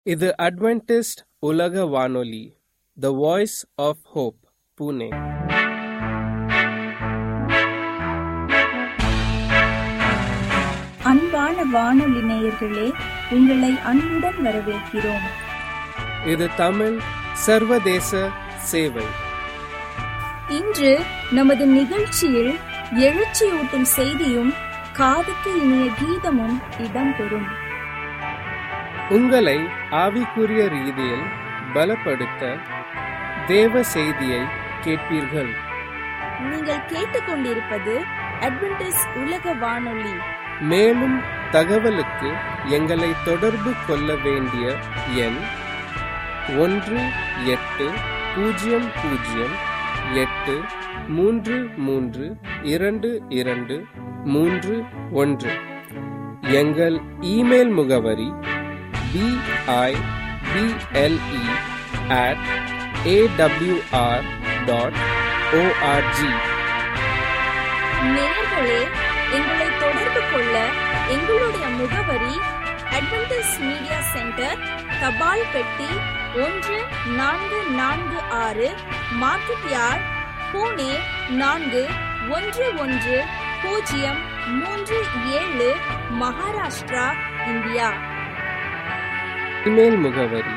இது அட்வென்டிஸ்ட் உலக வானொலி the voice of hope Pune அன்பான வானொலி நேயர்களே உங்களை அன்புடன் வரவேற்கிறோம் இது தமிழ் சர்வதேச சேவை இன்று நமது நிகழ்ச்சியில் எழுச்சியூட்டும் செய்தியும் காதுக்கு இனிய கீதமும் இடம்பெறும் உங்களை ஆவிக்குரிய ரீதியில் பலப்படுத்த தேவ செய்தியை கேட்பீர்கள் நீங்கள் கேட்டுக்கொண்டிருப்பது அட்வென்டிஸ் உலக வானொலி மேலும் தகவலுக்கு எங்களை தொடர்பு கொள்ள வேண்டிய எண் ஒன்று எட்டு பூஜ்ஜியம் பூஜ்ஜியம் எட்டு மூன்று மூன்று இரண்டு இரண்டு மூன்று ஒன்று எங்கள் இமெயில் முகவரி BIPLE at AWR dot ORG நேயர்களே எங்களை தொடர்பு கொள்ள எங்களுடைய முகவரி அட்வென்டிஸ் மீடியா சென்டர் தபால் பெட்டி ஒன்று நான்கு நான்கு ஆறு மார்க்கெட் யார்ட் பூனே நான்கு ஒன்று ஒன்று பூஜ்ஜியம் மூன்று ஏழு மகாராஷ்டிரா இந்தியா இமெயில் முகவரி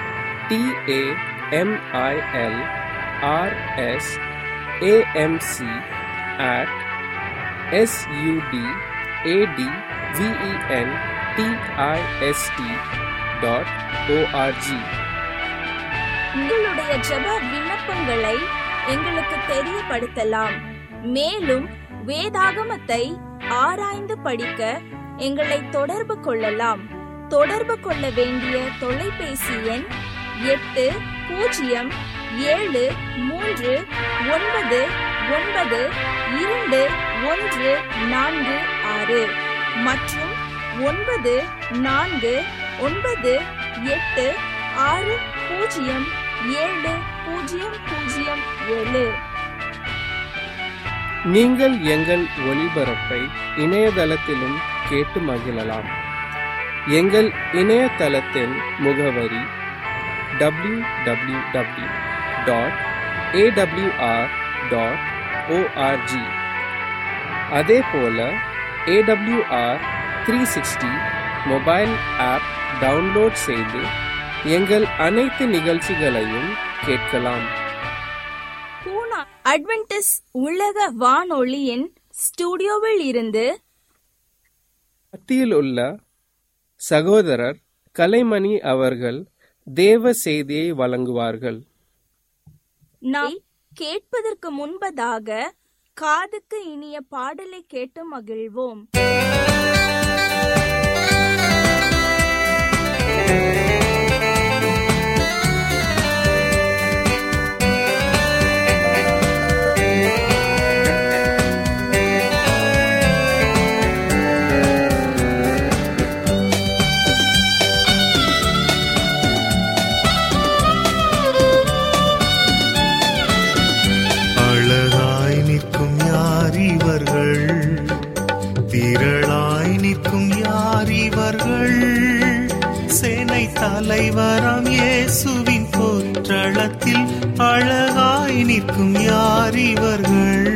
TAMIL RS AMC at SUD AT VEN DIST dot ORG உங்களுடைய ஜெப விண்ணப்பங்களை எங்களுக்கு தெரியப்படுத்தலாம் மேலும் வேதாகமத்தை ஆராய்ந்து படிக்க எங்களை தொடர்பு கொள்ளலாம் தொடர்பு கொள்ள வேண்டிய தொலைபேசி எண் எட்டு பூஜ்ஜியம் ஏழு மூன்று ஒன்பது ஒன்பது இரண்டு ஒன்று நான்கு ஆறு மற்றும் ஒன்பது நான்கு ஒன்பது எட்டு ஆறு பூஜ்ஜியம் ஏழு பூஜ்ஜியம் பூஜ்ஜியம் ஏழு நீங்கள் எங்கள் ஒளிபரப்பை இணையதளத்திலும் கேட்டு மகிழலாம் எங்கள் இணையதளத்தின் முகவரி W W W dot AWR dot ORG அதே போல AWR three sixty mobile app download செய்து எங்கள் அனைத்து நிகழ்ச்சிகளையும் கேட்கலாம் பூனா அட்வென்டிஸ் உலக வானொலியின் ஸ்டுடியோவில் இருந்து மத்தியில் உள்ள சகோதரர் கலைமணி அவர்கள் தேவ செய்தியை வழங்குவார்கள் நாம் கேட்பதற்கு முன்பதாக காதுக்கு இனிய பாடலை கேட்டு மகிழ்வோம் அழகாய் நிற்கும் யார் இவர்கள் திரளாய் நிற்கும் யார் இவர்கள் சேனை தலைவராம் இயேசுவின் போற்றளத்தில் அழகாய் நிற்கும் யார் இவர்கள்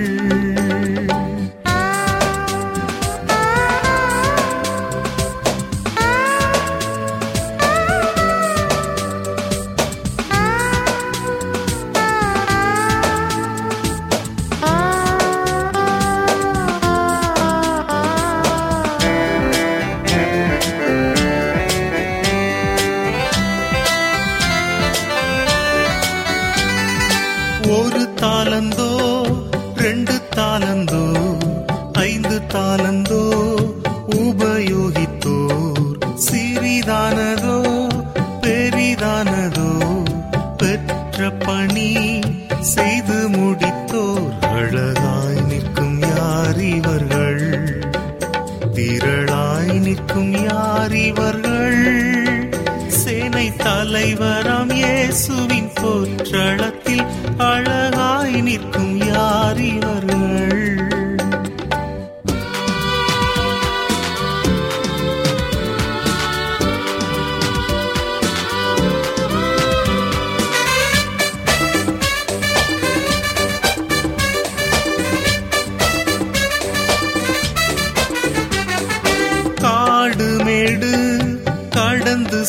ஒரு தாளந்தோ ரெண்டு தாளந்தோ ஐந்து தாளந்தோ உபயோகித்தோர் சிறிதானதோ பெரிதானதோ பெற்ற பணி செய்து முடித்தோர் அழகாய் நிற்கும் யார் இவர்கள் திரளாய் நிற்கும் யார் இவர்கள் சேனை தலைவராம் இயேசுவின் போற்றளத்தில் அழகாய் நிற்கும் யார் இவர்கள்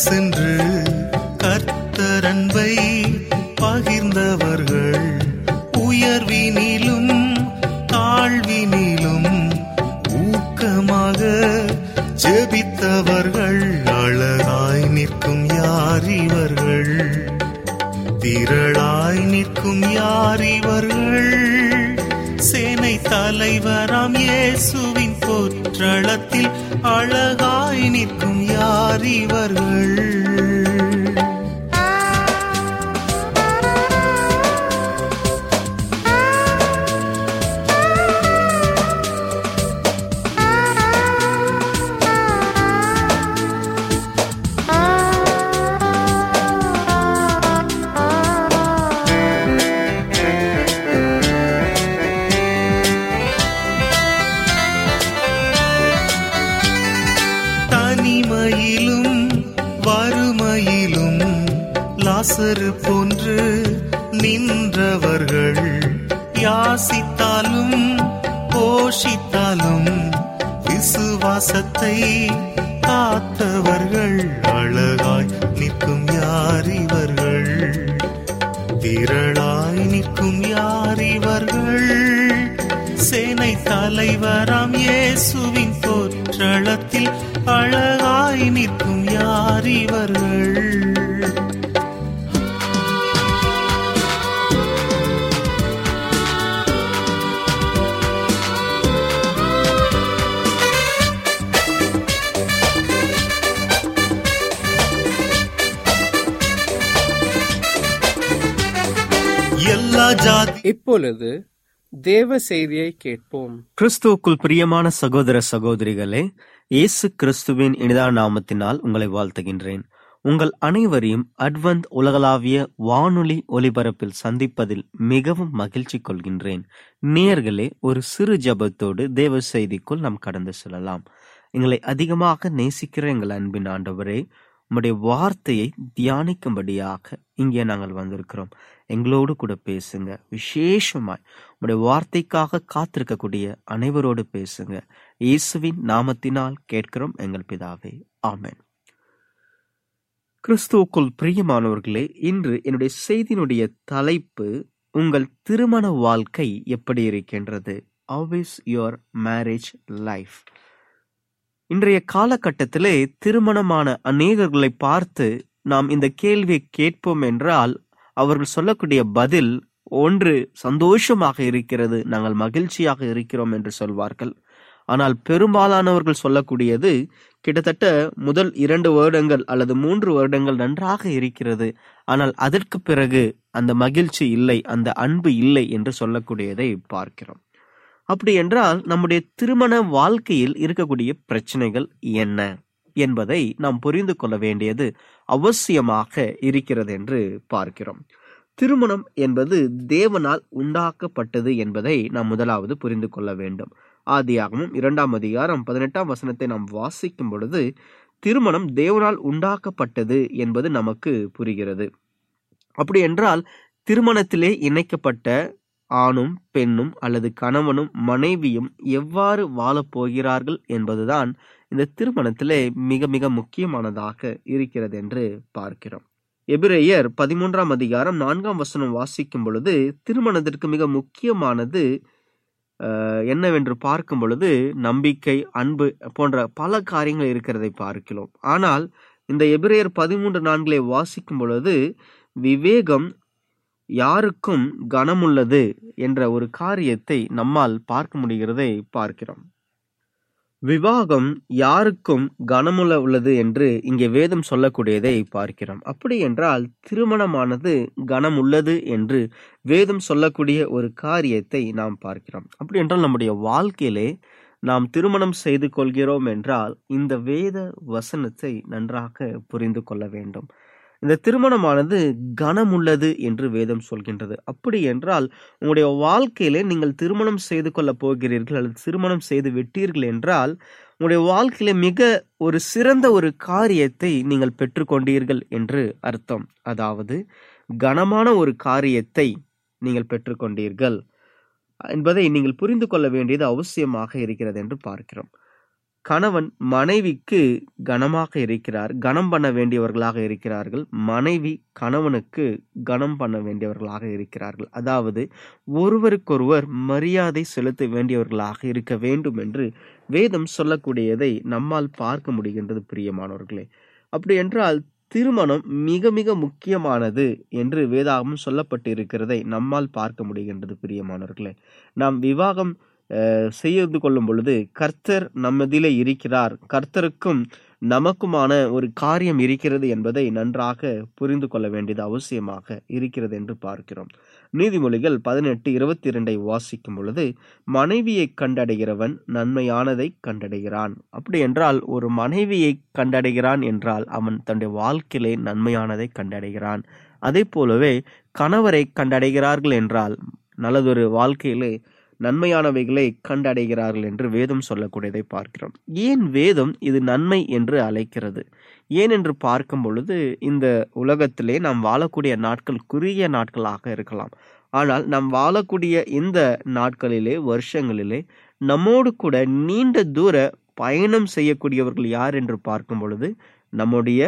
சென்று கர்த்தரன்பை பகிர்ந்தவர்கள் உயர்வினிலும் தாழ்வினிலும் ஊக்கமாக ஜெபித்தவர்கள் அழகாய் நிற்கும் யார் இவர்கள் திரளாய் நிற்கும் யார் இவர்கள் சேனை தலைவராம் இயேசுவின் போற்றளத்தில் அழகாய் நிற்கும் யார் இவர்கள் தனிமையிலும் வறுமையிலும் லாசரு போன்று நின்றவர்கள் யாசித்தாலும் போஷித்தாலும் விசுவாசத்தை காத்தவர்கள் அழகாய் நிற்கும் யார் இவர்கள் திரளாய் நிற்கும் யார் இவர்கள் சேனை தலைவராம் இயேசுவின் போற்றளத்தில் அழகாய் நிற்கும் யார் இவர்கள் எல்லா ஜாதி இப்பொழுது தேவ செய்தியை கேட்போம் கிறிஸ்துவுக்குள் பிரியமான சகோதர சகோதரிகளே இயேசு கிறிஸ்துவின் இனிதான நாமத்தினால் உங்களை வாழ்த்துகின்றேன் உங்கள் அனைவரையும் அட்வந்த் உலகளாவிய வானொலி ஒலிபரப்பில் சந்திப்பதில் மிகவும் மகிழ்ச்சி கொள்கின்றேன் நேயர்களே ஒரு சிறு ஜெபத்தோடு தேவ செய்திக்குள் நாம் கடந்து செல்லலாம் எங்களை அதிகமாக நேசிக்கிற எங்கள் அன்பின் ஆண்டவரே உம்முடைய வார்த்தையை தியானிக்கும்படியாக இங்கே நாங்கள் வந்திருக்கிறோம் எங்களோடு கூட பேசுங்க விசேஷமாய் உம்முடைய வார்த்தைக்காக காத்திருக்கக்கூடிய அனைவரோடு பேசுங்க இயேசுவின் நாமத்தினால் கேட்கிறோம் எங்கள் பிதாவே ஆமென் கிறிஸ்துவுக்குள் பிரியமானவர்களே இன்று என்னுடைய செய்தியினுடைய தலைப்பு உங்கள் திருமண வாழ்க்கை எப்படி இருக்கின்றது always your மேரேஜ் லைஃப் இன்றைய காலகட்டத்திலே திருமணமான அநேகர்களை பார்த்து நாம் இந்த கேள்வியை கேட்போம் என்றால் அவர்கள் சொல்லக்கூடிய பதில் ஒன்று சந்தோஷமாக இருக்கிறது நாங்கள் மகிழ்ச்சியாக இருக்கிறோம் என்று சொல்வார்கள் ஆனால் பெரும்பாலானவர்கள் சொல்லக்கூடியது கிட்டத்தட்ட முதல் இரண்டு வருடங்கள் அல்லது மூன்று வருடங்கள் நன்றாக இருக்கிறது ஆனால் அதற்கு பிறகு அந்த மகிழ்ச்சி இல்லை அந்த அன்பு இல்லை என்று சொல்லக்கூடியதை பார்க்கிறோம் அப்படி என்றால் நம்முடைய திருமண வாழ்க்கையில் இருக்கக்கூடிய பிரச்சனைகள் என்ன என்பதை நாம் புரிந்து கொள்ள வேண்டியது அவசியமாக இருக்கிறது என்று பார்க்கிறோம் திருமணம் என்பது தேவனால் உண்டாக்கப்பட்டது என்பதை நாம் முதலாவது புரிந்து கொள்ள வேண்டும் ஆதியாகமும் இரண்டாம் அதிகாரம் பதினெட்டாம் வசனத்தை நாம் வாசிக்கும் பொழுது திருமணம் தேவனால் உண்டாக்கப்பட்டது என்பது நமக்கு புரிகிறது அப்படி என்றால் திருமணத்திலே இணைக்கப்பட்ட ஆணும் பெண்ணும் அல்லது கணவனும் மனைவியும் எவ்வாறு வாழப் போகிறார்கள் என்பதுதான் இந்த திருமணத்திலே மிக மிக முக்கியமானதாக இருக்கிறது என்று பார்க்கிறோம் எபிரேயர் பதிமூன்றாம் அதிகாரம் நான்காம் வசனம் வாசிக்கும் பொழுது திருமணத்திற்கு மிக முக்கியமானது அஹ், என்னவென்று பார்க்கும் பொழுது நம்பிக்கை அன்பு போன்ற பல காரியங்கள் இருக்கிறதை பார்க்கிறோம் ஆனால் இந்த எபிரேயர் பதிமூன்று நான்களை வாசிக்கும் பொழுது விவேகம் யாருக்கும் கனமுள்ளது என்ற ஒரு காரியத்தை நம்மால் பார்க்க முடிகிறதை பார்க்கிறோம் விவாகம் யாருக்கும் கனமுள்ள உள்ளது என்று இங்கே வேதம் சொல்லக்கூடியதை பார்க்கிறோம் அப்படி என்றால் திருமணமானது கனமுள்ளது என்று வேதம் சொல்லக்கூடிய ஒரு காரியத்தை நாம் பார்க்கிறோம் அப்படி என்றால் நம்முடைய வாழ்க்கையிலே நாம் திருமணம் செய்து கொள்கிறோம் என்றால் இந்த வேத வசனத்தை நன்றாக புரிந்து கொள்ள வேண்டும் இந்த திருமணமானது கனமுள்ளது என்று வேதம் சொல்கின்றது அப்படி என்றால் உங்களுடைய வாழ்க்கையிலே நீங்கள் திருமணம் செய்து கொள்ளப் போகிறீர்கள் அல்லது திருமணம் செய்து விட்டீர்கள் என்றால் உங்களுடைய வாழ்க்கையில மிக ஒரு சிறந்த ஒரு காரியத்தை நீங்கள் பெற்றுக்கொண்டீர்கள் என்று அர்த்தம் அதாவது கனமான ஒரு காரியத்தை நீங்கள் பெற்றுக்கொண்டீர்கள் என்பதை நீங்கள் புரிந்து கொள்ள வேண்டியது அவசியமாக இருக்கிறது என்று பார்க்கிறோம் கணவன் மனைவிக்கு கனமாக இருக்கிறார் கனம் பண்ண வேண்டியவர்களாக இருக்கிறார்கள் மனைவி கணவனுக்கு கனம் பண்ண வேண்டியவர்களாக இருக்கிறார்கள் அதாவது ஒருவருக்கொருவர் மரியாதை செலுத்த வேண்டியவர்களாக இருக்க வேண்டும் என்று வேதம் சொல்லக்கூடியதை நம்மால் பார்க்க முடிகின்றது பிரியமானவர்களே அப்படி என்றால் திருமணம் மிக மிக முக்கியமானது என்று வேதாகமும் சொல்லப்பட்டிருக்கிறதை நம்மால் பார்க்க முடிகின்றது பிரியமானவர்களே நாம் விவாகம் அஹ், செய்து கொள்ளும் பொழுது கர்த்தர் நம்மதிலே இருக்கிறார் கர்த்தருக்கும் நமக்குமான ஒரு காரியம் இருக்கிறது என்பதை நன்றாக புரிந்து கொள்ள வேண்டியது அவசியமாக இருக்கிறது என்று பார்க்கிறோம் நீதிமொழிகள் பதினெட்டு இருபத்தி இரண்டை வாசிக்கும் பொழுது மனைவியை கண்டடைகிறவன் நன்மையானதை கண்டடைகிறான் அப்படி என்றால் ஒரு மனைவியை கண்டடைகிறான் என்றால் அவன் தன்னுடைய வாழ்க்கையிலே நன்மையானதை கண்டடைகிறான் அதே போலவே கணவரை கண்டடைகிறார்கள் என்றால் நல்லதொரு வாழ்க்கையிலே நன்மையானவைகளை கண்டடைகிறார்கள் என்று வேதம் சொல்லக்கூடியதை பார்க்கிறோம் ஏன் வேதம் இது நன்மை என்று அழைக்கிறது ஏன் என்று பார்க்கும் பொழுது இந்த உலகத்திலே நாம் வாழக்கூடிய நாட்கள் குறுகிய நாட்களாக இருக்கலாம் ஆனால் நாம் வாழக்கூடிய இந்த நாட்களிலே வருஷங்களிலே நம்மோடு கூட நீண்ட தூர பயணம் செய்யக்கூடியவர்கள் யார் என்று பார்க்கும் பொழுது நம்முடைய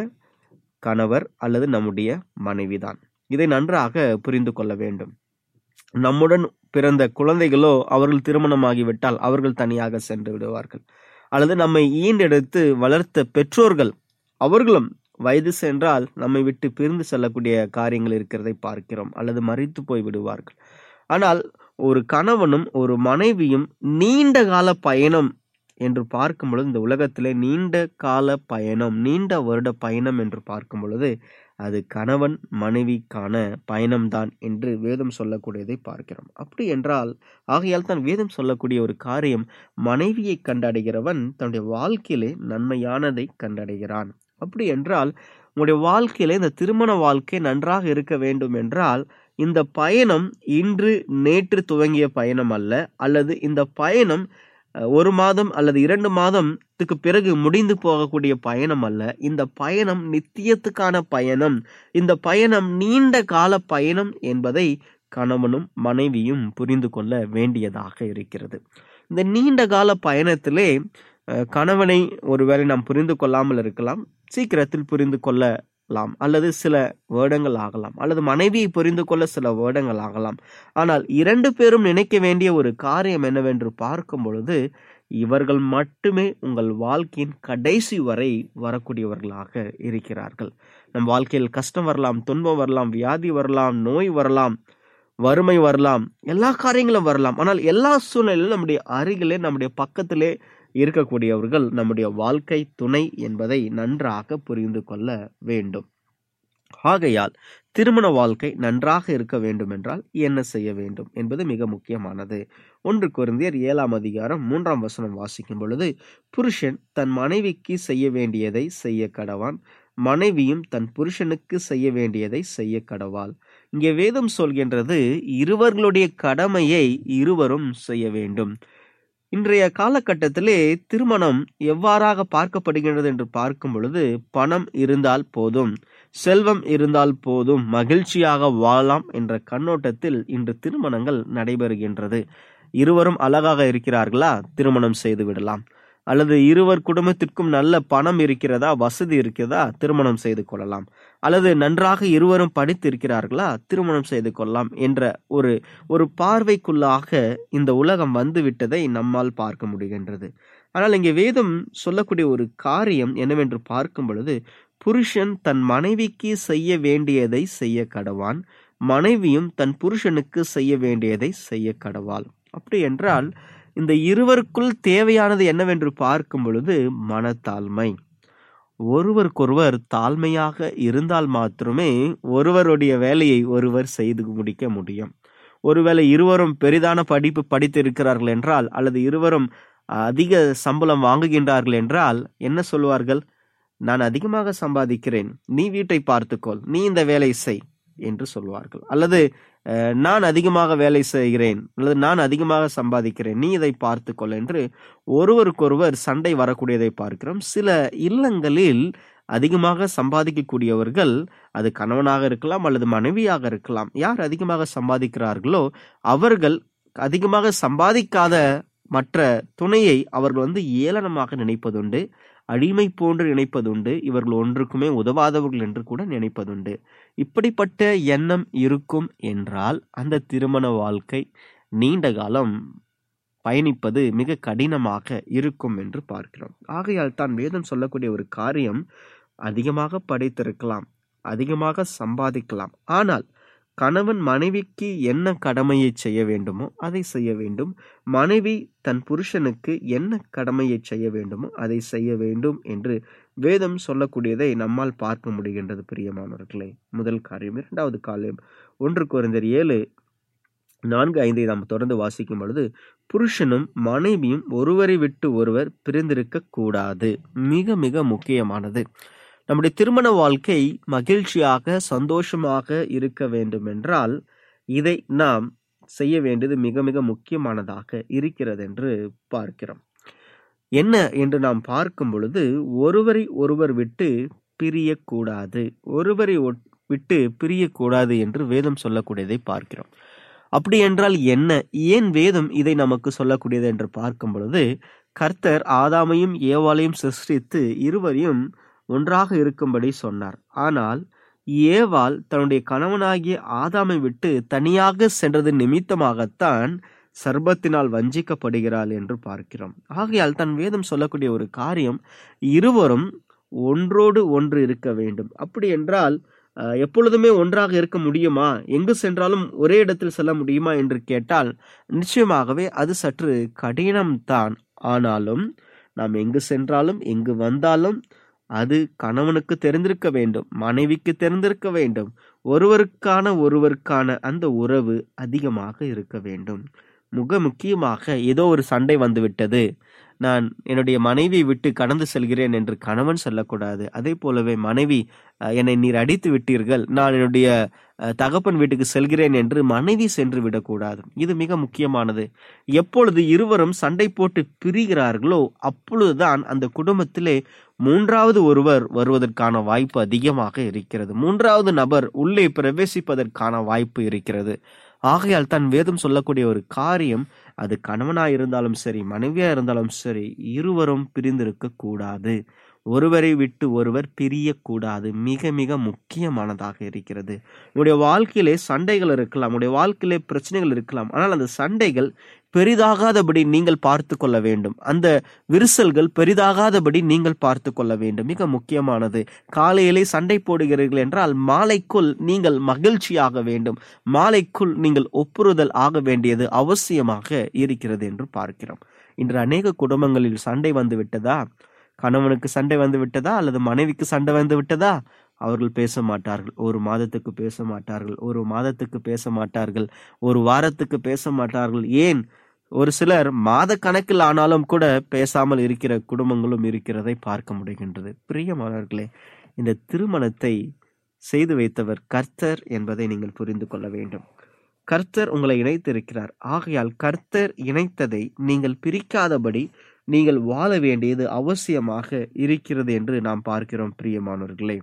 கணவர் அல்லது நம்முடைய மனைவிதான் இதை நன்றாக புரிந்து கொள்ள வேண்டும் நம்முடன் பிறந்த குழந்தைகளோ அவர்கள் திருமணமாகிவிட்டால் அவர்கள் தனியாக சென்று விடுவார்கள் அல்லது நம்மை ஈண்டெடுத்து வளர்த்த பெற்றோர்கள் அவர்களும் வயது சென்றால் நம்மை விட்டு பிரிந்து செல்லக்கூடிய காரியங்கள் இருக்கிறதை பார்க்கிறோம் அல்லது மறித்து போய் விடுவார்கள் ஆனால் ஒரு கணவனும் ஒரு மனைவியும் நீண்ட கால பயணம் என்று பார்க்கும் பொழுது இந்த உலகத்திலே நீண்ட கால பயணம் நீண்ட வருட பயணம் என்று பார்க்கும் பொழுது அது கணவன் மனைவிக்கான பயணம்தான் என்று வேதம் சொல்லக்கூடியதை பார்க்கிறோம் அப்படி என்றால் ஆகையால் தான் வேதம் சொல்லக்கூடிய ஒரு காரியம் மனைவியை கண்டடைகிறவன் தன்னுடைய வாழ்க்கையிலே நன்மையானதை கண்டடைகிறான் அப்படி என்றால் உங்களுடைய வாழ்க்கையில இந்த திருமண வாழ்க்கை நன்றாக இருக்க வேண்டும் என்றால் இந்த பயணம் இன்று நேற்று துவங்கிய பயணம் அல்ல அல்லது இந்த பயணம் அஹ், ஒரு மாதம் அல்லது இரண்டு மாதத்துக்கு பிறகு முடிந்து போகக்கூடிய பயணம் அல்ல இந்த பயணம் நித்தியத்துக்கான பயணம் இந்த பயணம் நீண்ட கால பயணம் என்பதை கணவனும் மனைவியும் புரிந்து கொள்ள வேண்டியதாக இருக்கிறது இந்த நீண்ட கால பயணத்திலே அஹ், கணவனை ஒருவேளை நாம் புரிந்து கொள்ளாமல் இருக்கலாம் சீக்கிரத்தில் புரிந்து கொள்ளலாம் அல்லது சில வேடங்கள் ஆகலாம் அல்லது மனைவியை புரிந்து கொள்ள சில வேடங்கள் ஆகலாம் ஆனால் இரண்டு பேரும் நினைக்க வேண்டிய ஒரு காரியம் என்னவென்று பார்க்கும் பொழுது இவர்கள் மட்டுமே உங்கள் வாழ்க்கையின் கடைசி வரை வரக்கூடியவர்களாக இருக்கிறார்கள் நம் வாழ்க்கையில் கஷ்டம் வரலாம் துன்பம் வரலாம் வியாதி வரலாம் நோய் வரலாம் வறுமை வரலாம் எல்லா காரியங்களும் வரலாம் ஆனால் எல்லா சூழ்நிலையிலும் நம்முடைய அருகிலே நம்முடைய பக்கத்திலே இருக்கக்கூடியவர்கள் நம்முடைய வாழ்க்கை துணை என்பதை நன்றாக புரிந்து கொள்ள வேண்டும் ஆகையால் திருமண வாழ்க்கை நன்றாக இருக்க வேண்டும் என்றால் என்ன செய்ய வேண்டும் என்பது மிக முக்கியமானது ஒன்று குருந்தியர் ஏழாம் அதிகாரம் மூன்றாம் வசனம் வாசிக்கும் பொழுது புருஷன் தன் மனைவிக்கு செய்ய வேண்டியதை செய்ய கடவான் மனைவியும் தன் புருஷனுக்கு செய்ய வேண்டியதை செய்ய கடவாள் இங்கே வேதம் சொல்கின்றது இருவர்களுடைய கடமையை இருவரும் செய்ய வேண்டும் இன்றைய காலகட்டத்திலே திருமணம் எவ்வாறாக பார்க்கப்படுகின்றது என்று பார்க்கும் பொழுது பணம் இருந்தால் போதும் செல்வம் இருந்தால் போதும் மகிழ்ச்சியாக வாழலாம் என்ற கண்ணோட்டத்தில் இன்று திருமணங்கள் நடைபெறுகின்றது இருவரும் அழகாக இருக்கிறார்களா திருமணம் செய்து விடலாம் அல்லது இருவர் குடும்பத்திற்கும் நல்ல பணம் இருக்கிறதா வசதி இருக்கிறதா திருமணம் செய்து கொள்ளலாம் அல்லது நன்றாக இருவரும் படித்து இருக்கிறார்களா திருமணம் செய்து கொள்ளலாம் என்ற ஒரு ஒரு பார்வைக்குள்ளாக இந்த உலகம் வந்து விட்டதை நம்மால் பார்க்க முடிகின்றது ஆனால் இங்கே வேதம் சொல்லக்கூடிய ஒரு காரியம் என்னவென்று பார்க்கும் பொழுது புருஷன் தன் மனைவிக்கு செய்ய வேண்டியதை செய்ய கடவான் மனைவியும் தன் புருஷனுக்கு செய்ய வேண்டியதை செய்ய கடவாள் அப்படி என்றால் இந்த இருவருக்குள் தேவையானது என்னவென்று பார்க்கும் பொழுது மனத்தாழ்மை ஒருவருக்கொருவர் தாழ்மையாக இருந்தால் மாத்திரமே ஒருவருடைய வேலையை ஒருவர் செய்து முடிக்க முடியும் ஒருவேளை இருவரும் பெரிதான படிப்பு படித்து இருக்கிறார்கள் என்றால் அல்லது இருவரும் அதிக சம்பளம் வாங்குகின்றார்கள் என்றால் என்ன சொல்வார்கள் நான் அதிகமாக சம்பாதிக்கிறேன் நீ வீட்டை பார்த்துக்கொள் நீ இந்த வேலை செய் என்று சொல்வார்கள் அல்லது அஹ், நான் அதிகமாக வேலை செய்கிறேன் அல்லது நான் அதிகமாக சம்பாதிக்கிறேன் நீ இதை பார்த்துக்கொள் என்று ஒருவருக்கொருவர் சண்டை வரக்கூடியதை பார்க்கிறோம் சில இல்லங்களில் அதிகமாக சம்பாதிக்கக்கூடியவர்கள் அது கணவனாக இருக்கலாம் அல்லது மனைவியாக இருக்கலாம் யார் அதிகமாக சம்பாதிக்கிறார்களோ அவர்கள் அதிகமாக சம்பாதிக்காத மற்ற துணையை அவர்கள் வந்து ஏளனமாக நினைப்பதுண்டு அடிமை போன்று நினைப்பதுண்டு இவர்கள் ஒன்றுக்குமே உதவாதவர்கள் என்று கூட நினைப்பதுண்டு இப்படிப்பட்ட எண்ணம் இருக்கும் என்றால் அந்த திருமண வாழ்க்கை நீண்ட காலம் பயணிப்பது மிக கடினமாக இருக்கும் என்று பார்க்கிறோம் ஆகையால் தான் வேதம் சொல்லக்கூடிய ஒரு காரியம் அதிகமாக படைத்திருக்கலாம் அதிகமாக சம்பாதிக்கலாம் ஆனால் கணவன் மனைவிக்கு என்ன கடமையை செய்ய வேண்டுமோ அதை செய்ய வேண்டும் மனைவி தன் புருஷனுக்கு என்ன கடமையை செய்ய வேண்டுமோ அதை செய்ய வேண்டும் என்று வேதம் சொல்லக்கூடியதை நம்மால் பார்க்க முடிகின்றது பிரியமானவர்களே முதல் காரியம் இரண்டாவது காரியம் ஒன்று குறைந்தர் ஏழு நான்கு ஐந்தை நாம் தொடர்ந்து வாசிக்கும் பொழுது புருஷனும் மனைவியும் ஒருவரை விட்டு ஒருவர் பிரிந்திருக்க கூடாது மிக மிக முக்கியமானது நம்முடைய திருமண வாழ்க்கை மகிழ்ச்சியாக சந்தோஷமாக இருக்க வேண்டும் என்றால் இதை நாம் செய்ய வேண்டியது மிக மிக முக்கியமானதாக இருக்கிறது என்று பார்க்கிறோம் என்ன என்று நாம் பார்க்கும் பொழுது ஒருவரை ஒருவர் விட்டு பிரியக்கூடாது ஒருவரை ஒட்- விட்டு பிரியக்கூடாது என்று வேதம் சொல்லக்கூடியதை பார்க்கிறோம் அப்படி என்றால் என்ன ஏன் வேதம் இதை நமக்கு சொல்லக்கூடியது என்று பார்க்கும் பொழுது கர்த்தர் ஆதாமையும் ஏவாளையும் சிருஷ்டித்து இருவரையும் ஒன்றாக இருக்கும்படி சொன்னார் ஆனால் ஏவாள் தன்னுடைய கணவனாகிய ஆதாமை விட்டு தனியாக சென்றது நிமித்தமாகத்தான் சர்பத்தினால் வஞ்சிக்கப்படுகிறாள் என்று பார்க்கிறோம் ஆகையால் தன் வேதம் சொல்லக்கூடிய ஒரு காரியம் இருவரும் ஒன்றோடு ஒன்று இருக்க வேண்டும் அப்படி என்றால் அஹ், எப்பொழுதுமே ஒன்றாக இருக்க முடியுமா எங்கு சென்றாலும் ஒரே இடத்தில் செல்ல முடியுமா என்று கேட்டால் நிச்சயமாகவே அது சற்று கடினம்தான் ஆனாலும் நாம் எங்கு சென்றாலும் எங்கு வந்தாலும் அது கணவனுக்கு தெரிந்திருக்க வேண்டும் மனைவிக்கு தெரிந்திருக்க வேண்டும் ஒருவருக்கான ஒருவருக்கான அந்த உறவு அதிகமாக இருக்க வேண்டும் மிக முக்கியமாக ஏதோ ஒரு சண்டை வந்துவிட்டது நான் என்னுடைய மனைவியை விட்டு கடந்து செல்கிறேன் என்று கணவன் சொல்லக்கூடாது அதே போலவே மனைவி அஹ், என்னை நீர் அடித்து விட்டீர்கள் நான் என்னுடைய அஹ், தகப்பன் வீட்டுக்கு செல்கிறேன் என்று மனைவி சென்று விடக்கூடாது இது மிக முக்கியமானது எப்பொழுது இருவரும் சண்டை போட்டு பிரிகிறார்களோ அப்பொழுதுதான் அந்த குடும்பத்திலே மூன்றாவது ஒருவர் வருவதற்கான வாய்ப்பு அதிகமாக இருக்கிறது மூன்றாவது நபர் உள்ளே பிரவேசிப்பதற்கான வாய்ப்பு இருக்கிறது ஆகையால் தன் வேதம் சொல்லக்கூடிய ஒரு காரியம் அது கணவனா இருந்தாலும் சரி மனைவியா இருந்தாலும் சரி இருவரும் பிரிந்திருக்க கூடாது ஒருவரை விட்டு ஒருவர் பிரியக்கூடாது மிக மிக முக்கியமானதாக இருக்கிறது உங்களுடைய வாழ்க்கையிலே சண்டைகள் இருக்கலாம் உங்களுடைய வாழ்க்கையிலே பிரச்சனைகள் இருக்கலாம் ஆனால் அந்த சண்டைகள் பெரிதாகாதபடி நீங்கள் பார்த்து கொள்ள வேண்டும் அந்த விரிசல்கள் பெரிதாகாதபடி நீங்கள் பார்த்து கொள்ள வேண்டும் மிக முக்கியமானது காலையிலே சண்டை போடுகிறீர்கள் என்றால் மாலைக்குள் நீங்கள் மகிழ்ச்சியாக வேண்டும் மாலைக்குள் நீங்கள் ஒப்புறுதல் ஆக வேண்டியது அவசியமாக இருக்கிறது என்று பார்க்கிறோம் இன்று அநேக குடும்பங்களில் சண்டை வந்து விட்டதா கணவனுக்கு சண்டை வந்து விட்டதா அல்லது மனைவிக்கு சண்டை வந்து விட்டதா அவர்கள் பேச மாட்டார்கள் ஒரு மாதத்துக்கு பேச மாட்டார்கள் ஒரு மாதத்துக்கு பேச மாட்டார்கள் ஒரு வாரத்துக்கு பேச மாட்டார்கள் ஏன் ஒரு சிலர் மாத கணக்கில் ஆனாலும் கூட பேசாமல் இருக்கிற குடும்பங்களும் இருக்கிறதை பார்க்க முடிகின்றது பிரியமானவர்களே இந்த திருமணத்தை செய்து வைத்தவர் கர்த்தர் என்பதை நீங்கள் புரிந்து கொள்ள வேண்டும் கர்த்தர் உங்களை இணைத்திருக்கிறார் ஆகையால் கர்த்தர் இணைத்ததை நீங்கள் பிரிக்காதபடி நீங்கள் வாழ வேண்டியது அவசியமாக இருக்கிறது என்று நாம் பார்க்கிறோம் பிரியமானவர்களே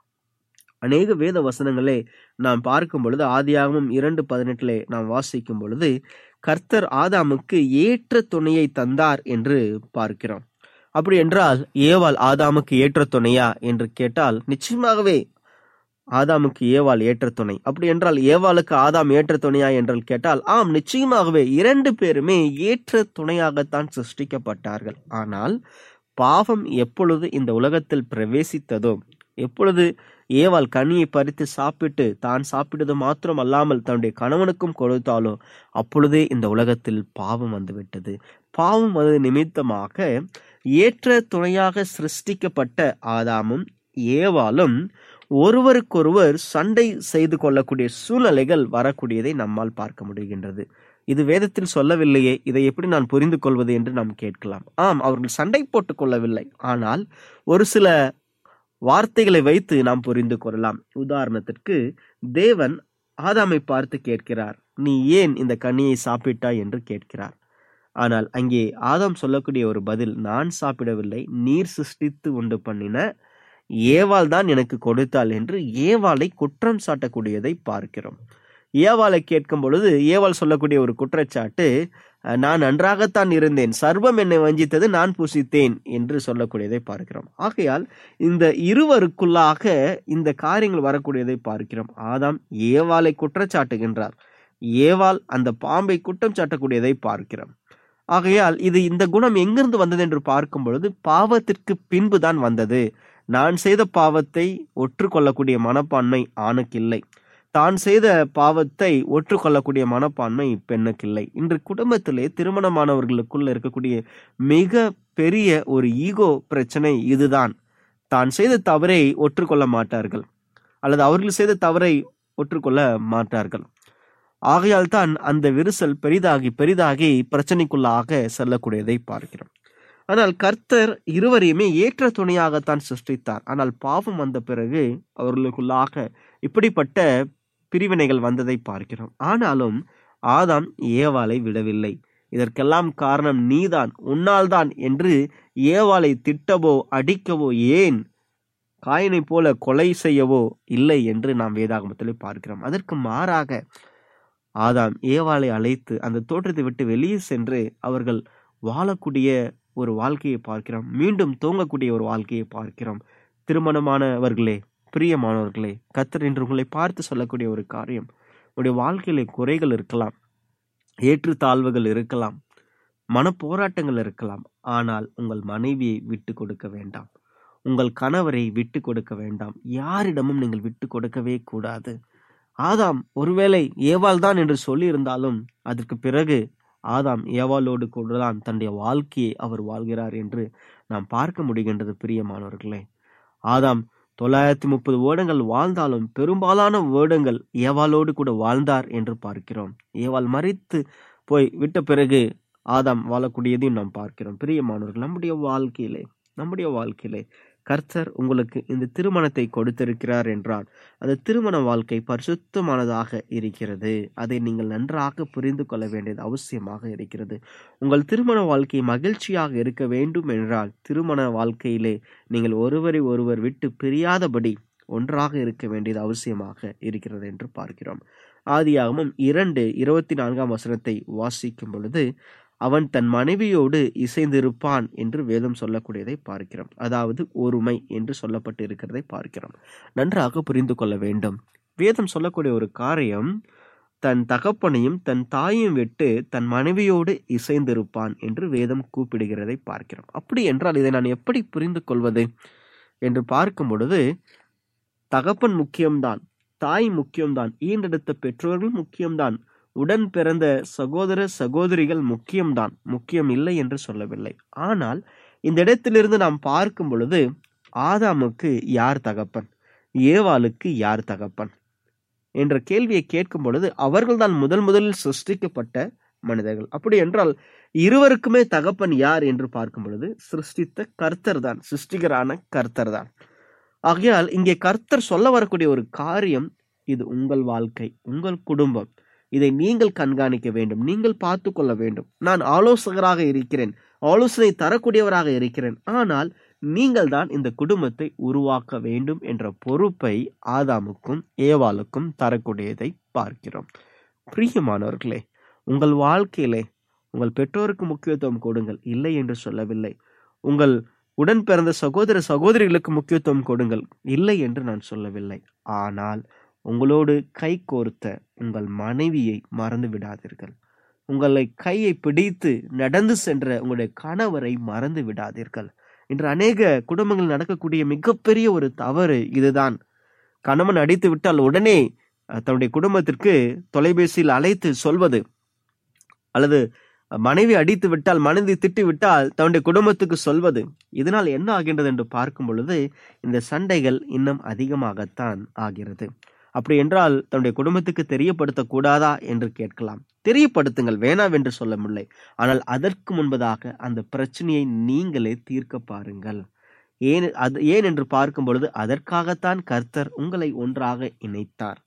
அநேக வேத வசனங்களே நாம் பார்க்கும் பொழுது ஆதியாகமும் இரண்டு பதினெட்டிலே நாம் வாசிக்கும் பொழுது கர்த்தர் ஆதாமுக்கு ஏற்ற துணையை தந்தார் என்று பார்க்கிறோம் அப்படி என்றால் ஏவாள் ஆதாமுக்கு ஏற்ற துணையா என்று கேட்டால் நிச்சயமாகவே ஆதாமுக்கு ஏவாள் ஏற்ற துணை அப்படி என்றால் ஏவாளுக்கு ஆதாம் ஏற்ற துணையா என்றால் கேட்டால் ஆம் நிச்சயமாகவே இரண்டு பேருமே ஏற்ற துணையாகத்தான் சிருஷ்டிக்கப்பட்டார்கள் ஆனால் பாவம் எப்பொழுது இந்த உலகத்தில் பிரவேசித்ததோ எப்பொழுது ஏவாள் கனியை பறித்து சாப்பிட்டு தான் சாப்பிட்டது மாத்திரம் அல்லாமல் தன்னுடைய கணவனுக்கும் கொடுத்தாலோ அப்பொழுதே இந்த உலகத்தில் பாவம் வந்துவிட்டது பாவம் அது நிமித்தமாக ஏற்ற துணையாக சிருஷ்டிக்கப்பட்ட ஆதாமும் ஏவாளும் ஒருவருக்கொருவர் சண்டை செய்து கொள்ளக்கூடிய சூழ்நிலைகள் வரக்கூடியதை நம்மால் பார்க்க முடிகின்றது இது வேதத்தில் சொல்லவில்லையே இதை எப்படி நான் புரிந்து கொள்வது என்று நாம் கேட்கலாம் ஆம் அவர்கள் சண்டை போட்டுக் கொள்ளவில்லை ஆனால் ஒரு சில வார்த்தைகளை வைத்து நாம் புரிந்து கொள்ளலாம் உதாரணத்திற்கு தேவன் ஆதாமை பார்த்து கேட்கிறார் நீ ஏன் இந்த கனியை சாப்பிட்டாய் என்று கேட்கிறார் ஆனால் அங்கே ஆதாம் சொல்லக்கூடிய ஒரு பதில் நான் சாப்பிடவில்லை நீர் சிருஷ்டித்து உண்டு பண்ணின ஏவாள் தான் எனக்கு கொடுத்தாள் என்று ஏவாளை குற்றம் சாட்டக்கூடியதை பார்க்கிறோம் ஏவாளை கேட்கும் பொழுது ஏவாள் சொல்லக்கூடிய ஒரு குற்றச்சாட்டு அஹ், நான் நன்றாகத்தான் இருந்தேன் சர்வம் என்னை வஞ்சித்தது நான் புசித்தேன் என்று சொல்லக்கூடியதை பார்க்கிறோம் ஆகையால் இந்த இருவருக்குள்ளாக இந்த காரியங்கள் வரக்கூடியதை பார்க்கிறோம் ஆதாம் ஏவாளை குற்றச்சாட்டுகின்றார் ஏவாள் அந்த பாம்பை குற்றம் சாட்டக்கூடியதை பார்க்கிறோம் ஆகையால் இது இந்த குணம் எங்கிருந்து வந்தது என்று பார்க்கும் பொழுது பாவத்திற்கு பின்புதான் வந்தது நான் செய்த பாவத்தை ஒற்றுக்கொள்ளக்கூடிய மனப்பான்மை ஆணுக்கு இல்லை தான் செய்த பாவத்தை ஒற்றுக்கொள்ளக்கூடிய மனப்பான்மை பெண்ணுக்கு இல்லை இன்று குடும்பத்திலே திருமணமானவர்களுக்குள்ள இருக்கக்கூடிய மிக பெரிய ஒரு ஈகோ பிரச்சனை இதுதான் தான் செய்த தவறை ஒற்றுக்கொள்ள மாட்டார்கள் அல்லது அவர்கள் செய்த தவறை ஒற்றுக்கொள்ள மாட்டார்கள் ஆகையால் தான் அந்த விரிசல் பெரிதாகி பெரிதாகி பிரச்சனைக்குள்ளாக செல்லக்கூடியதை பார்க்கிறோம் ஆனால் கர்த்தர் இருவரையுமே ஏற்ற துணையாகத்தான் சிருஷ்டித்தார் ஆனால் பாவம் வந்த பிறகு அவர்களுக்குள்ளாக இப்படிப்பட்ட பிரிவினைகள் வந்ததை பார்க்கிறோம் ஆனாலும் ஆதாம் ஏவாளை விடவில்லை இதற்கெல்லாம் காரணம் நீதான் உன்னால்தான் என்று ஏவாளை திட்டவோ அடிக்கவோ ஏன் காயினை போல கொலை செய்யவோ இல்லை என்று நாம் வேதாகமத்திலே பார்க்கிறோம் அதற்கு மாறாக ஆதாம் ஏவாளை அழைத்து அந்த தோற்றத்தை விட்டு வெளியே சென்று அவர்கள் வாழக்கூடிய ஒரு வாழ்க்கையை பார்க்கிறோம் மீண்டும் தூங்கக்கூடிய ஒரு வாழ்க்கையை பார்க்கிறோம் திருமணமானவர்களே பிரியமானவர்களே கத்தர் என்று உங்களை பார்த்து சொல்லக்கூடிய ஒரு காரியம் உங்களுடைய வாழ்க்கையில குறைகள் இருக்கலாம் ஏற்றுத்தாழ்வுகள் இருக்கலாம் மன போராட்டங்கள் இருக்கலாம் ஆனால் உங்கள் மனைவியை விட்டு கொடுக்க வேண்டாம் உங்கள் கணவரை விட்டு கொடுக்க வேண்டாம் யாரிடமும் நீங்கள் விட்டு கொடுக்கவே கூடாது ஆதாம் ஒருவேளை ஏவாள் தான் என்று சொல்லியிருந்தாலும் அதற்கு பிறகு ஆதாம் ஏவாளோடு கூடதான் தன்னுடைய வாழ்க்கையை அவர் வாழ்கிறார் என்று நாம் பார்க்க முடிகின்றது பிரியமானவர்களே ஆதாம் தொள்ளாயிரத்தி முப்பது வருடங்கள் வாழ்ந்தாலும் பெரும்பாலான வருடங்கள் ஏவாளோடு கூட வாழ்ந்தார் என்று பார்க்கிறோம் ஏவாள் மறித்து போய் விட்ட பிறகு ஆதாம் வாழக்கூடியதையும் நாம் பார்க்கிறோம் பிரியமானவர்கள் நம்முடைய வாழ்க்கையிலே நம்முடைய வாழ்க்கையிலே கர்த்தர் உங்களுக்கு இந்த திருமணத்தை கொடுத்திருக்கிறார் என்றால் அந்த திருமண வாழ்க்கை பரிசுத்தமானதாக இருக்கிறது அதை நீங்கள் நன்றாக புரிந்து கொள்ள வேண்டியது அவசியமாக இருக்கிறது உங்கள் திருமண வாழ்க்கை மகிழ்ச்சியாக இருக்க வேண்டும் என்றால் திருமண வாழ்க்கையிலே நீங்கள் ஒருவரை ஒருவர் விட்டு பிரியாதபடி ஒன்றாக இருக்க வேண்டியது அவசியமாக இருக்கிறது என்று பார்க்கிறோம் ஆதியாகமும் இரண்டு இருபத்தி நான்காம் வசனத்தை வாசிக்கும் பொழுது அவன் தன் மனைவியோடு இசைந்திருப்பான் என்று வேதம் சொல்லக்கூடியதை பார்க்கிறோம் அதாவது ஒருமை என்று சொல்லப்பட்டு இருக்கிறதை பார்க்கிறோம் நன்றாக புரிந்து கொள்ள வேண்டும் வேதம் சொல்லக்கூடிய ஒரு காரியம் தன் தகப்பனையும் தன் தாயையும் விட்டு தன் மனைவியோடு இசைந்திருப்பான் என்று வேதம் கூப்பிடுகிறதை பார்க்கிறோம் அப்படி என்றால் இதை நான் எப்படி புரிந்து கொள்வது என்று பார்க்கும் பொழுது தகப்பன் முக்கியம்தான் தாய் முக்கியம்தான் ஈண்டெடுத்த பெற்றோர்கள் முக்கியம்தான் உடன் பிறந்த சகோதர சகோதரிகள் முக்கியம்தான் முக்கியம் இல்லை என்று சொல்லவில்லை ஆனால் இந்த இடத்திலிருந்து நாம் பார்க்கும் பொழுது ஆதாமுக்கு யார் தகப்பன் ஏவாளுக்கு யார் தகப்பன் என்ற கேள்வியை கேட்கும் பொழுது அவர்கள்தான் முதல் முதலில் சிருஷ்டிக்கப்பட்ட மனிதர்கள் அப்படி என்றால் இருவருக்குமே தகப்பன் யார் என்று பார்க்கும் பொழுது சிருஷ்டித்த கர்த்தர் தான் சிருஷ்டிகரான கர்த்தர் தான் ஆகையால் இங்கே கர்த்தர் சொல்ல வரக்கூடிய ஒரு காரியம் இது உங்கள் வாழ்க்கை உங்கள் குடும்பம் இதை நீங்கள் கண்காணிக்க வேண்டும் நீங்கள் பார்த்து கொள்ள வேண்டும் நான் ஆலோசகராக இருக்கிறேன் ஆலோசனை தரக்கூடியவராக இருக்கிறேன் ஆனால் நீங்கள் தான் இந்த குடும்பத்தை உருவாக்க வேண்டும் என்ற பொறுப்பை ஆதாமுக்கும் ஏவாளுக்கும் தரக்கூடியதை பார்க்கிறோம் பிரியமானவர்களே உங்கள் வாழ்க்கையிலே உங்கள் பெற்றோருக்கு முக்கியத்துவம் கொடுங்கள் இல்லை என்று சொல்லவில்லை உங்கள் உடன் பிறந்த சகோதர சகோதரிகளுக்கு முக்கியத்துவம் கொடுங்கள் இல்லை என்று நான் சொல்லவில்லை ஆனால் உங்களோடு கை கோர்த்த உங்கள் மனைவியை மறந்து விடாதீர்கள் உங்களை கையை பிடித்து நடந்து சென்ற உங்களுடைய கணவரை மறந்து விடாதீர்கள் இன்று அநேக குடும்பங்கள் நடக்கக்கூடிய மிகப்பெரிய ஒரு தவறு இதுதான் கணவன் அடித்து விட்டால் உடனே அஹ், தன்னுடைய குடும்பத்திற்கு தொலைபேசியில் அழைத்து சொல்வது அல்லது மனைவி அடித்து விட்டால் மனைவி திட்டி விட்டால் தன்னுடைய குடும்பத்துக்கு சொல்வது இதனால் என்ன ஆகின்றது என்று பார்க்கும் பொழுது இந்த சண்டைகள் இன்னும் அதிகமாகத்தான் ஆகிறது அப்படி என்றால் தன்னுடைய குடும்பத்துக்கு தெரியப்படுத்த கூடாதா என்று கேட்கலாம் தெரியப்படுத்துங்கள் வேணாம் என்று சொல்ல முடியலை ஆனால் அதற்கு முன்பதாக அந்த பிரச்சனையை நீங்களே தீர்க்க பாருங்கள் ஏன் அது ஏன் என்று பார்க்கும் பொழுது அதற்காகத்தான் கர்த்தர் உங்களை ஒன்றாக இணைத்தார்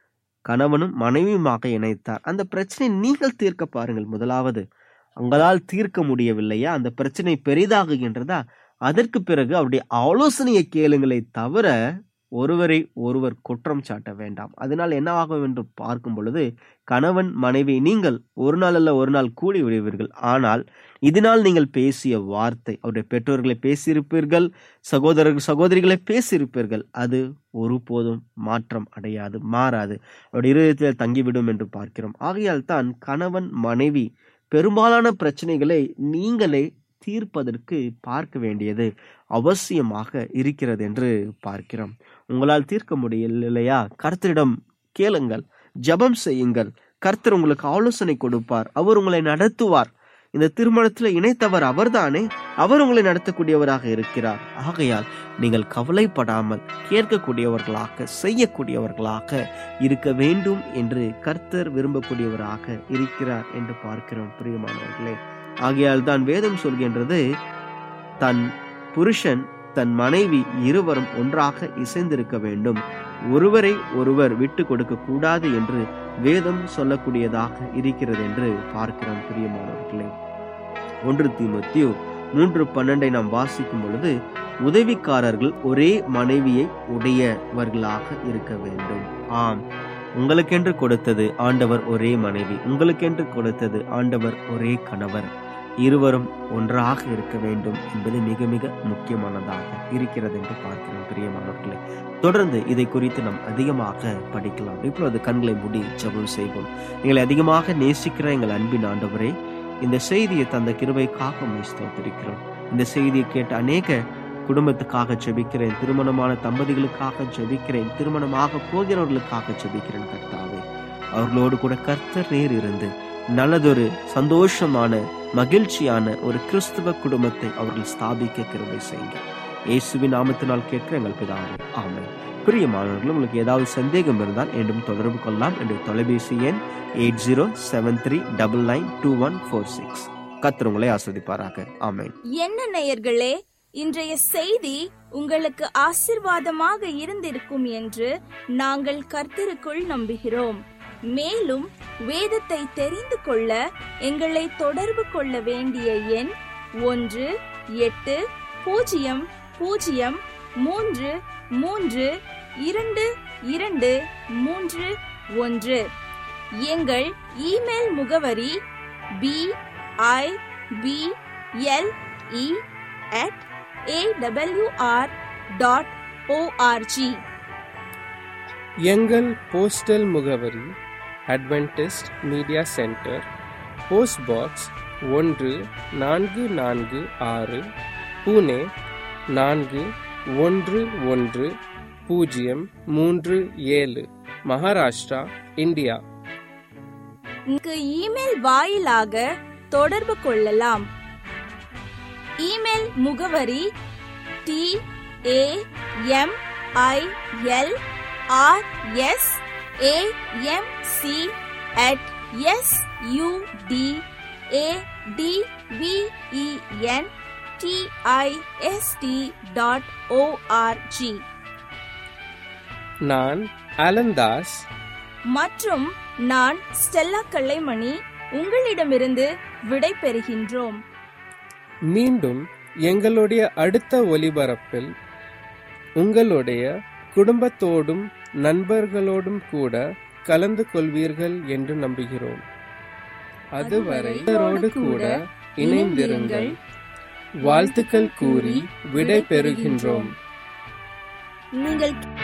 கணவனும் மனைவியுமாக இணைத்தார் அந்த பிரச்சனை நீங்கள் தீர்க்க பாருங்கள் முதலாவது உங்களால் தீர்க்க முடியவில்லையா அந்த பிரச்சனை பெரிதாகுகின்றதா அதற்கு பிறகு அவருடைய ஆலோசனையை கேளுங்களே தவிர ஒருவரை ஒருவர் குற்றம் சாட்ட வேண்டாம் அதனால் என்னவாகும் என்று பார்க்கும் பொழுது கணவன் மனைவி நீங்கள் ஒரு நாள் அல்ல ஒரு நாள் கூடி விடுவீர்கள் ஆனால் இதனால் நீங்கள் பேசிய வார்த்தை அவருடைய பெற்றோர்களை பேசியிருப்பீர்கள் சகோதரர்கள் சகோதரிகளை பேசியிருப்பீர்கள் அது ஒருபோதும் மாற்றம் அடையாது மாறாது அவருடைய இருதயத்தில் தங்கிவிடும் என்று பார்க்கிறோம் ஆகையால் தான் கணவன் மனைவி பெரும்பாலான பிரச்சனைகளை நீங்களே தீர்ப்பதற்கு பார்க்க வேண்டியது அவசியமாக இருக்கிறது என்று பார்க்கிறோம் உங்களால் தீர்க்க முடியலையா கர்த்தரிடம் கேளுங்கள் ஜெபம் செய்யுங்கள் கர்த்தர் உங்களுக்கு ஆலோசனை கொடுப்பார் அவர் உங்களை நடத்துவார் இந்த திருமணத்தில் இணைத்தவர் அவர்தானே அவர் உங்களை நடத்தக்கூடியவராக இருக்கிறார் ஆகையால் நீங்கள் கவலைப்படாமல் கேட்கக்கூடியவர்களாக செய்யக்கூடியவர்களாக இருக்க வேண்டும் என்று கர்த்தர் விரும்பக்கூடியவராக இருக்கிறார் என்று பார்க்கிறோம் பிரியமானவர்களே ஆகையால் தான் வேதம் சொல்கின்றது தன் புருஷன் தன் மனைவி இருவரும் ஒன்றாக இசைந்திருக்க வேண்டும் ஒருவரை ஒருவர் விட்டு கொடுக்க கூடாது என்று வேதம் சொல்லக்கூடியதாக இருக்கிறது என்று பார்க்கிறோம் பிரியமானவர்களே ஒன்று தீமத்தியோ மூன்று பன்னெண்டை நாம் வாசிக்கும் பொழுது உதவிக்காரர்கள் ஒரே மனைவியை உடையவர்களாக இருக்க வேண்டும் ஆம் உங்களுக்கென்று கொடுத்தது ஆண்டவர் ஒரே மனைவி உங்களுக்கென்று கொடுத்தது ஆண்டவர் ஒரே கணவர் இருவரும் ஒன்றாக இருக்க வேண்டும் என்பது மிக மிக முக்கியமானதாக இருக்கிறது என்று பார்க்கிறோம் பிரியமானவர்களே தொடர்ந்து இதை குறித்து நாம் அதிகமாக படிக்கலாம் இப்பொழுது கண்களை மூடி ஜெபம் செய்வோம் எங்களை அதிகமாக நேசிக்கிற எங்கள் அன்பின் ஆண்டவரே இந்த செய்தியை தந்த கிருபைக்காக உம்மை ஸ்தோத்திரிக்கிறோம் இந்த செய்தியை கேட்ட அநேக குடும்பத்துக்காக ஜெபிக்கிறேன் திருமணமான தம்பதிகளுக்காக ஜெபிக்கிறேன் திருமணமாக போகிறவர்களுக்காக ஜெபிக்கிறேன் கர்த்தாவே அவர்களோடு கூட கர்த்தர் நேர் இருந்து நல்லதொரு சந்தோஷமான மகிழ்ச்சியான ஒரு கிறிஸ்துவ குடும்பத்தை அவர்கள் ஸ்தாபிக்க கிருபை செய்யுங்க இயேசுவின் நாமத்தினால் கேட்கிற எங்கள் பிதாவே ஆமென் பிரியமானவர்கள் உங்களுக்கு ஏதாவது சந்தேகம் இருந்தால் என்றும் தொடர்பு கொள்ளலாம் என்ற தொலைபேசி எண் eight zero seven three double nine two one four six கர்த்தர் உங்களை ஆஸ்வதிப்பாராக ஆமென் என்ன நேயர்களே இன்றைய செய்தி உங்களுக்கு ஆசிர்வாதமாக இருந்திருக்கும் என்று நாங்கள் கர்த்தருக்குள் நம்புகிறோம் மேலும் வேதத்தை தெரிந்து கொள்ள எங்களை தொடர்பு கொள்ள வேண்டிய எண் ஒன்று எட்டு பூஜ்ஜியம் பூஜ்ஜியம் மூன்று மூன்று இரண்டு இரண்டு மூன்று ஒன்று எங்கள் இமெயில் முகவரி B I P L E at AWR dot ORG எங்கள் போஸ்டல் முகவரி Adventist media centre post box ஒன்று நான்கு நான்கு ஆறு புனே நான்கு ஒன்று ஒன்று பூஜ்ஜியம் மூன்று ஏழு மகாராஷ்டிரா இந்தியா இங்கு இமெயில் வாயிலாக தொடர்பு கொள்ளலாம் இமெயில் முகவரி T A M I L R S A M C at S U D A T V E N D I S T dot ORG நான் அலந்தாஸ் மற்றும் நான் ஸ்டெல்லா கல்லைமணி உங்களிடமிருந்து விடை பெறுகின்றோம் மீண்டும் எங்களுடைய அடுத்த ஒலிபரப்பில் உங்களுடைய குடும்பத்தோடும் நண்பர்களோடும் கூட கலந்து கொள்வீர்கள் என்று நம்புகிறோம் அதுவரை இவரோடு கூட இணைந்திருங்கள் வாழ்த்துக்கள் கூறி விடை பெறுகின்றோம் நீங்கள்